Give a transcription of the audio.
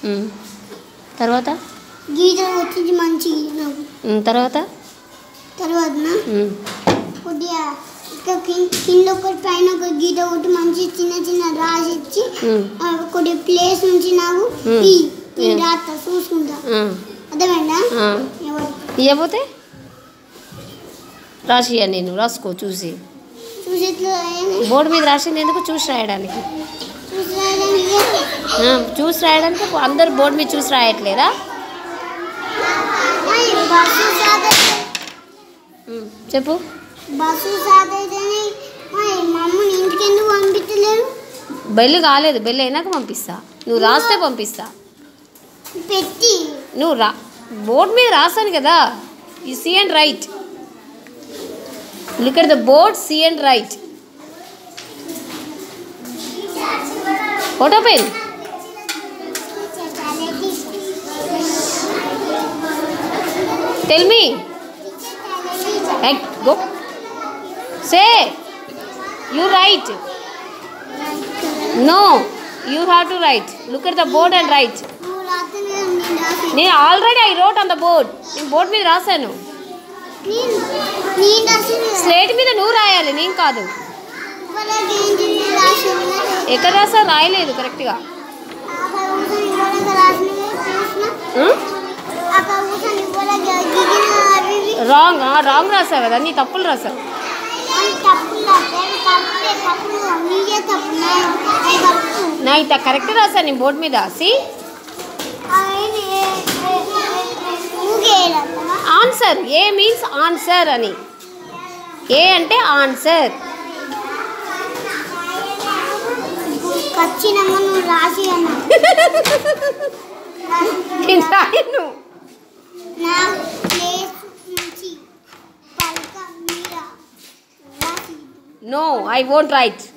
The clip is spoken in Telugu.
ఉమ్. తర్వాత గీత వచ్చింది మంచి నాకు ఉమ్, తర్వాత తర్వాత ఉమ్, కొద్దిగా ఇక్కడ కింద కింద ఒకటి పైన ఒక గీత ఒకటి మంచి చిన్న చిన్న రాసి ఇచ్చి ఉమ్, ఆ, కొద్దిగా ప్లేస్ నుంచి నాకు Hmm. ఈ ఈ Yeah. రాత చూసుకుంటా ఆ, అర్థమైందా ఆ. ఎవరు ఇవ్వకపోతే రాసియా నేను రాసుకో చూసి చూసేట్లు బోర్డు మీద రాసింది ఎందుకు చూసి రాయడానికి చూసి రాయడానికి ఆ, చూసి రాయడానికి అందరు బోర్డు మీద చూసి రాయట్లేదా మరి బస్సు సాధ ఉమ్, చెప్పు బస్సు సాధైతేనే మరి మా అమ్మని ఇంటికి ఎందుకు పంపించలేరు బెల్లి కాలేదు బెల్లి అయినాక పంపిస్తా నువ్వు రాస్తే పంపిస్తా పెట్టి నువ్వు రా బోర్డు మీద రాసాను కదా ఈ see and write look at the board see and write photo pen tell me go say you write no you have to write look at the board and write నువ్వు రాత్రి నేను రాసి నేను already I wrote on the board నేను బోర్డ్ మీద రాశాను నేను నేను రాసి స్లేట్ మీద నువ్వు రాయాలి నేను కాదు ఇవ్వలేదు ఏంటి నేను రాసి ఎక్కడ రాసా రాయలేదు కరెక్ట్గా అక్కడ కూర్చొని ఇవ్వలేదు రాసినవి చూసిన అక్కడ కూర్చొని ఇవ్వలేదు దిగిన అవి ఇవి రాంగ్ రాంగ్ రాసావు కదా నీ తప్పులు రాసావు అని తప్పులు రాశారు తప్పులే తప్పులు నీకే తప్పు నా నా తప్పు నా ఇంత కరెక్ట్ రాశాను నేను బోర్డు మీద సి అవన్నీ ఏ- ఏ- ఏ- ఊగే రాస్తావా? ఆన్సర్ ఏ మీన్స్ ఆన్సర్ అని ఏ అంటే ఆన్సర్ ఖచ్చితంగా నువ్వు రాసి అన్నా నేను రాయను నా ప్లేస్ నుంచి పలక మీద రాసి నో ఐ వోంట్ రైట్